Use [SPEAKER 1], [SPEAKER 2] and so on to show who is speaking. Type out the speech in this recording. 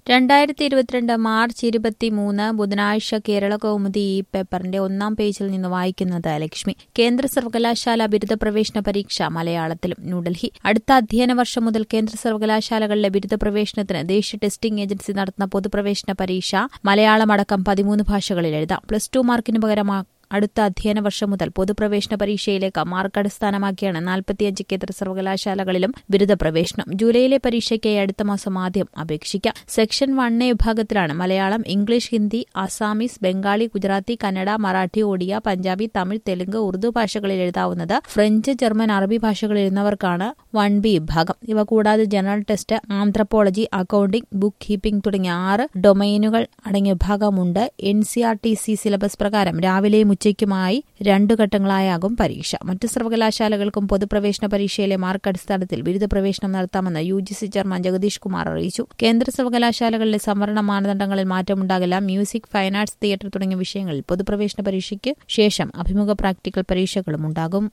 [SPEAKER 1] രണ്ടായിരത്തി ഇരുപത്തിരണ്ട് മാർച്ച് ഇരുപത്തിമൂന്ന് ബുധനാഴ്ച കേരള കൗമുദി ഈ പേപ്പറിന്റെ ഒന്നാം പേജിൽ നിന്ന് വായിക്കുന്നത് ലക്ഷ്മി കേന്ദ്ര സർവകലാശാല ബിരുദ പ്രവേശന പരീക്ഷ മലയാളത്തിലും ന്യൂഡൽഹി അടുത്ത അധ്യയന വർഷം മുതൽ കേന്ദ്ര സർവകലാശാലകളിലെ ബിരുദ പ്രവേശനത്തിന് ദേശീയ ടെസ്റ്റിംഗ് ഏജൻസി നടത്തുന്ന പൊതുപ്രവേശന പരീക്ഷ മലയാളമടക്കം പതിമൂന്ന് ഭാഷകളിൽ എഴുതാം പ്ലസ് ടു മാർക്കിന് പകരമാ അടുത്ത അധ്യയന വർഷം മുതൽ പൊതുപ്രവേശന പരീക്ഷയിലേക്ക് മാർക്ക് അടിസ്ഥാനമാക്കിയാണ് നാൽപ്പത്തിയഞ്ച് കേന്ദ്ര സർവകലാശാലകളിലും ബിരുദ പ്രവേശനം ജൂലൈയിലെ പരീക്ഷയ്ക്കായി അടുത്ത മാസം ആദ്യം അപേക്ഷിക്കാം സെക്ഷൻ വൺ എ വിഭാഗത്തിലാണ് മലയാളം ഇംഗ്ലീഷ് ഹിന്ദി അസാമീസ് ബംഗാളി ഗുജറാത്തി കന്നഡ മറാഠി ഒഡിയ പഞ്ചാബി തമിഴ് തെലുങ്ക് ഉറുദു ഭാഷകളിൽ എഴുതാവുന്നത് ഫ്രഞ്ച് ജർമ്മൻ അറബി ഭാഷകളിൽ എഴുതുന്നവർക്കാണ് വൺ ബി വിഭാഗം ഇവ കൂടാതെ general test anthropology accounting book keeping തുടങ്ങിയ ആറ് ഡൊമൈനുകൾ അടങ്ങിയ വിഭാഗമുണ്ട് N C R T C syllabus പ്രകാരം രാവിലെയും ഉച്ചയ്ക്കുമായി രണ്ടു ഘട്ടങ്ങളായാകും പരീക്ഷ മറ്റ് സർവകലാശാലകൾക്കും പൊതുപ്രവേശന പരീക്ഷയിലെ മാർക്ക് അടിസ്ഥാനത്തിൽ ബിരുദ പ്രവേശനം നടത്താമെന്ന് U G C chairman Jagadish Kumar അറിയിച്ചു കേന്ദ്ര സർവകലാശാലകളിലെ സംവരണ മാനദണ്ഡങ്ങളിൽ മാറ്റമുണ്ടാകില്ല മ്യൂസിക് ഫൈൻ ആർട്സ് തിയേറ്റർ തുടങ്ങിയ വിഷയങ്ങളിൽ പൊതുപ്രവേശന പരീക്ഷയ്ക്ക് ശേഷം അഭിമുഖ പ്രാക്ടിക്കൽ പരീക്ഷകളും ഉണ്ടാകും